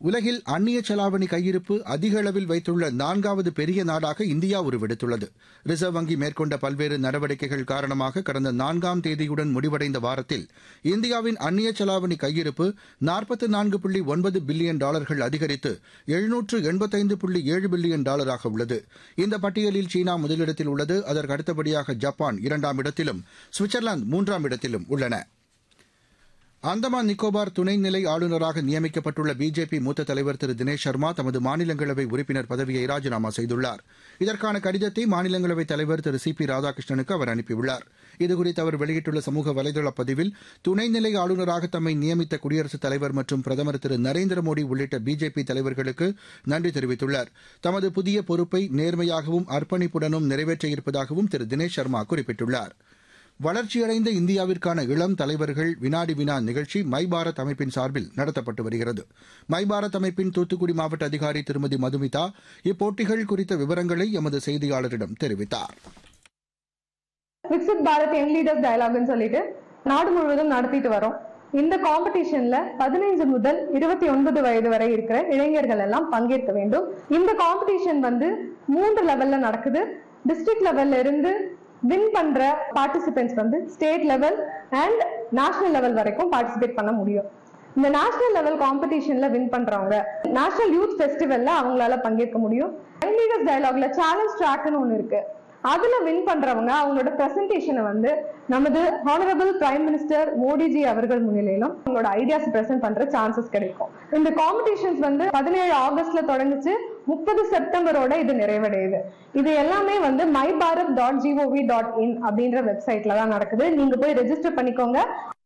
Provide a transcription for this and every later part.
உலகில் அந்நிய செலாவணி கையிருப்பு அதிக அளவில் வைத்துள்ள நான்காவது பெரிய நாடாக இந்தியா உருவெடுத்துள்ளது ரிசர்வ் வங்கி மேற்கொண்ட பல்வேறு நடவடிக்கைகள் காரணமாக கடந்த நான்காம் தேதியுடன் முடிவடைந்த வாரத்தில் இந்தியாவின் அந்நிய செலாவணி கையிருப்பு நாற்பத்து நான்கு புள்ளி ஒன்பது பில்லியன் டாலர்கள் அதிகரித்து எழுநூற்று எண்பத்தைந்து புள்ளி ஏழு பில்லியன் டாலராக உள்ளது இந்த பட்டியலில் சீனா முதலிடத்தில் உள்ளது அதற்கு அடுத்தபடியாக ஜப்பான் இரண்டாம் இடத்திலும் சுவிட்சர்லாந்து மூன்றாம் இடத்திலும் உள்ளன அந்தமான் நிக்கோபார் துணைநிலை ஆளுநராக நியமிக்கப்பட்டுள்ள பிஜேபி மூத்த தலைவர் திரு தினேஷ் சர்மா தமது மாநிலங்களவை உறுப்பினர் பதவியை ராஜினாமா செய்துள்ளார் இதற்கான கடிதத்தை மாநிலங்களவைத் தலைவர் திரு சி பி ராதாகிருஷ்ணனுக்கு அவர் அனுப்பியுள்ளார் இதுகுறித்து அவர் வெளியிட்டுள்ள சமூக வலைதள பதிவில் துணைநிலை ஆளுநராக தம்மை நியமித்த குடியரசுத் தலைவர் மற்றும் பிரதமர் திரு நரேந்திர மோடி உள்ளிட்ட பிஜேபி தலைவர்களுக்கு நன்றி தெரிவித்துள்ளார் தமது புதிய பொறுப்பை நேர்மையாகவும் அர்ப்பணிப்புடனும் நிறைவேற்ற இருப்பதாகவும் திரு தினேஷ் சர்மா குறிப்பிட்டுள்ளார் வளர்ச்சியடைந்த இந்தியாவிற்கான இளம் தலைவர்கள் வினாடி வினா நிகழ்ச்சி மை பாரத் அமைப்பின் சார்பில் நடத்தப்பட்டு வருகிறது மை பாரத் அமைப்பின் தூத்துக்குடி மாவட்ட அதிகாரி திருமதி மதுமிதா இப்போட்டிகள் குறித்த விவரங்களை எமது செய்தியாளரிடம் தெரிவித்தார் விக்சித் பாரத் யங் லீடர்ஸ் டயலாக்னு சொல்லிட்டு நாடு முழுவதும் நடத்திட்டு வரோம் இந்த காம்படிஷன்ல பதினைஞ்சு முதல் இருபத்தி ஒன்பது வயது வரை இருக்கிற இளைஞர்கள் எல்லாம் பங்கேற்க வேண்டும் இந்த காம்படிஷன் வந்து மூன்று லெவல்ல நடக்குது டிஸ்ட்ரிக்ட் லெவல்ல இருந்து வின் பண்ற பார்ட்டிசிபென்ட்ஸ் வந்து state level and national level வரைக்கும் பார்ட்டிசிபேட் பண்ண முடியும் இந்த நேஷனல் லெவல் காம்படிஷன்ல வின் பண்றவங்க நேஷனல் யூத் ஃபெஸ்டிவல்ல அவங்களால பங்கேற்க முடியும் யங் லீடர்ஸ் டயலாக்ல சேலஞ்ச் ட்ராக்னு ஒன்று இருக்கு அதுல வின் பண்றவங்க அவங்களோட பிரசன்டேஷனை வந்து நமது ஹானரபிள் பிரைம் மினிஸ்டர் மோடிஜி அவர்கள் முன்னிலையிலும் அவங்களோட ஐடியாஸ் பிரசன்ட் பண்ற சான்சஸ் கிடைக்கும் இந்த காம்படிஷன்ஸ் வந்து பதினேழு ஆகஸ்ட்ல தொடங்குச்சு முப்பது செப்டம்பரோட இது நிறைவடையுது இது எல்லாமே வந்து my Bharat dot GOV dot in அப்படின்ற வெப்சைட்ல தான் நடக்குது நீங்க போய் ரெஜிஸ்டர் பண்ணிக்கோங்க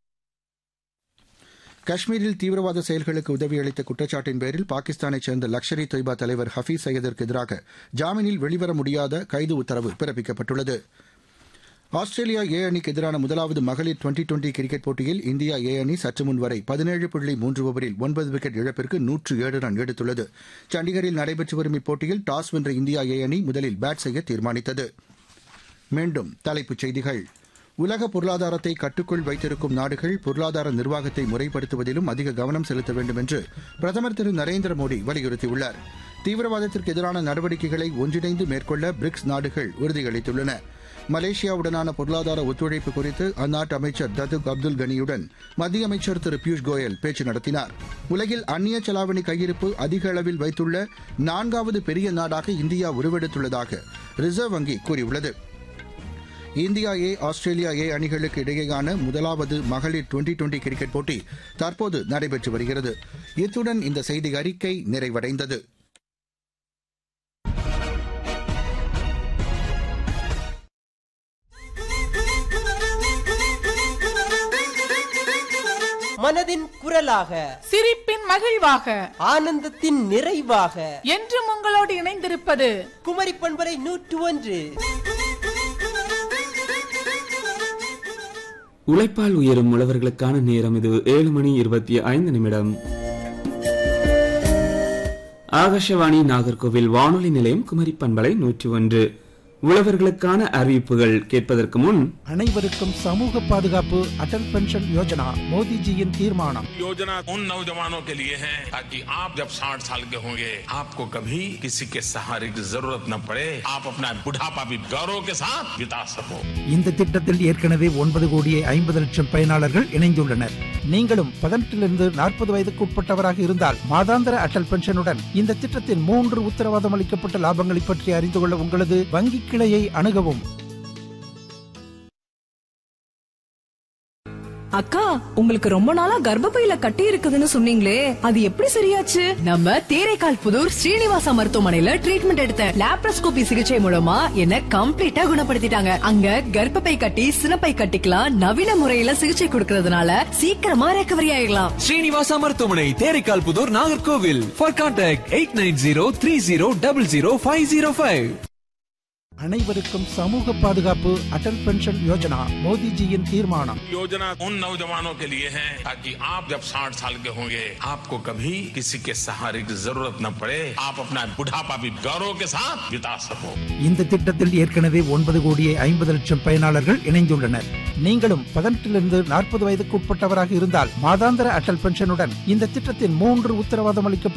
காஷ்மீரில் தீவிரவாத செயல்களுக்கு உதவியளித்த குற்றச்சாட்டின் பேரில் பாகிஸ்தானைச் சேர்ந்த லக்ஷர் இ தொய்பா தலைவர் ஹபீஸ் சையதிற்கு எதிராக ஜாமீனில் வெளிவர முடியாத கைது உத்தரவு பிறப்பிக்கப்பட்டுள்ளது ஆஸ்திரேலியா ஏ அணிக்கு எதிரான முதலாவது மகளிர் டுவெண்டி டுவெண்டி கிரிக்கெட் போட்டியில் இந்தியா ஏ அணி சற்று முன் வரை பதினேழு புள்ளி மூன்று ஓவரில் ஒன்பது விக்கெட் இழப்பிற்கு நூற்று ஏழு ரன் எடுத்துள்ளது சண்டிகரில் நடைபெற்று வரும் இப்போட்டியில் டாஸ் வென்ற இந்தியா ஏ அணி முதலில் பேட் செய்ய தீர்மானித்தது மீண்டும் தலைப்புச் செய்திகள் உலக பொருளாதாரத்தை கட்டுக்குள் வைத்திருக்கும் நாடுகள் பொருளாதார நிர்வாகத்தை முறைப்படுத்துவதிலும் அதிக கவனம் செலுத்த வேண்டும் என்று பிரதமர் திரு நரேந்திர மோடி வலியுறுத்தியுள்ளார் தீவிரவாதத்திற்கு எதிரான நடவடிக்கைகளை ஒன்றிணைந்து மேற்கொள்ள பிரிக்ஸ் நாடுகள் உறுதியளித்துள்ளன மலேசியாவுடனான பொருளாதார ஒத்துழைப்பு குறித்து அந்நாட்டு அமைச்சர் ததுக் அப்துல் கனியுடன் மத்திய அமைச்சர் திரு பியூஷ் கோயல் பேச்சு நடத்தினார் உலகில் அந்நிய செலாவணி கையிருப்பு அதிக அளவில் வைத்துள்ள நான்காவது பெரிய நாடாக இந்தியா உருவெடுத்துள்ளதாக ரிசர்வ் வங்கி கூறியுள்ளது இந்தியா ஏ ஆஸ்திரேலியா ஏ அணிகளுக்கு இடையேயான முதலாவது மகளிர் டுவெண்டி டுவெண்டி கிரிக்கெட் போட்டி தற்போது நடைபெற்று வருகிறது இத்துடன் இந்த செய்தி அறிக்கை நிறைவடைந்தது மனதின் குரலாக சிரிப்பின் மகிழ்வாக ஆனந்தத்தின் நிறைவாக என்றும் உங்களோடு இணைந்திருப்பது குமரி பண்பரை நூற்று ஒன்று உழைப்பால் உயரும் உழவர்களுக்கான நேரம் இது ஏழு மணி இருபத்தி ஐந்து நிமிடம் ஆகாஷவாணி நாகர்கோவில் வானொலி நிலையம் குமரி பண்பலை நூற்றி ஒன்று உழவர்களுக்கான அறிவிப்புகள் கேட்பதற்கு முன் அனைவருக்கும் சமூக பாதுகாப்பு அடல் பென்ஷன் யோஜனா மோடிஜியின் தீர்மானம் योजना उन नौजवानों के लिए है ताकि आप जब 60 साल के होंगे आपको कभी किसी के सहारे की जरूरत न पड़े आप अपना बुढ़ापा भी गौरव के साथ बिता सको இந்த திட்டத்தில் ஏற்கனவே ஒன்பது கோடியே ஐம்பது லட்சம் பயனாளர்கள் இணைந்துள்ளனர் நீங்களும் பதினெட்டிலிருந்து நாற்பது வயதுக்கு உட்பட்டவராக இருந்தால் மாதாந்திர அடல் பென்ஷனுடன் இந்த திட்டத்தின் மூன்று உத்தரவாதம் அளிக்கப்பட்ட லாபங்களை பற்றி அறிந்து கொள்ள உங்களது வங்கி கிளையை அணுகவும் அக்கா உங்களுக்கு ரொம்ப நாளா கர்ப்பப்பையில கட்டி இருக்குதுன்னு சொன்னீங்களே அது எப்படி சரியாச்சு நம்ம தேரைக்கால் புதூர் ஸ்ரீனிவாசா மருத்துவமனையில ட்ரீட்மெண்ட் எடுத்த லாப்ரோஸ்கோபி சிகிச்சை மூலமா என்ன கம்ப்ளீட்டா குணப்படுத்திட்டாங்க அங்க கர்ப்பப்பை கட்டி சினப்பை கட்டிக்கலாம் நவீன முறையில சிகிச்சை கொடுக்கறதுனால சீக்கிரமா ரெக்கவரி ஆயிடலாம் ஸ்ரீனிவாசா மருத்துவமனை Theraikal Pudur Nagercoil for contact eight nine zero three zero double zero five zero five அனைவருக்கும் சமூக பாதுகாப்பு அடல் பென்ஷன் யோஜனா மோடிஜியின் தீர்மானம் योजना उन नौजवानों के लिए है ताकि आप जब 60 साल के होंगे आपको कभी किसी के सहारे की जरूरत न पड़े आप अपना बुढ़ापा भी गौरव के साथ बिता सको இந்த திட்டத்தில் ஏற்கனவே ஒன்பது கோடியே ஐம்பது லட்சம் பயனாளர்கள் இணைந்துள்ளனர் நீங்களும் பதினெட்டிலிருந்து நாற்பது வயதுக்கு உட்பட்டவராக இருந்தால் மாதாந்திர அடல் பென்ஷனுடன் இந்த திட்டத்தின் மூன்று உத்தரவாதம் அளிக்கப்பட்ட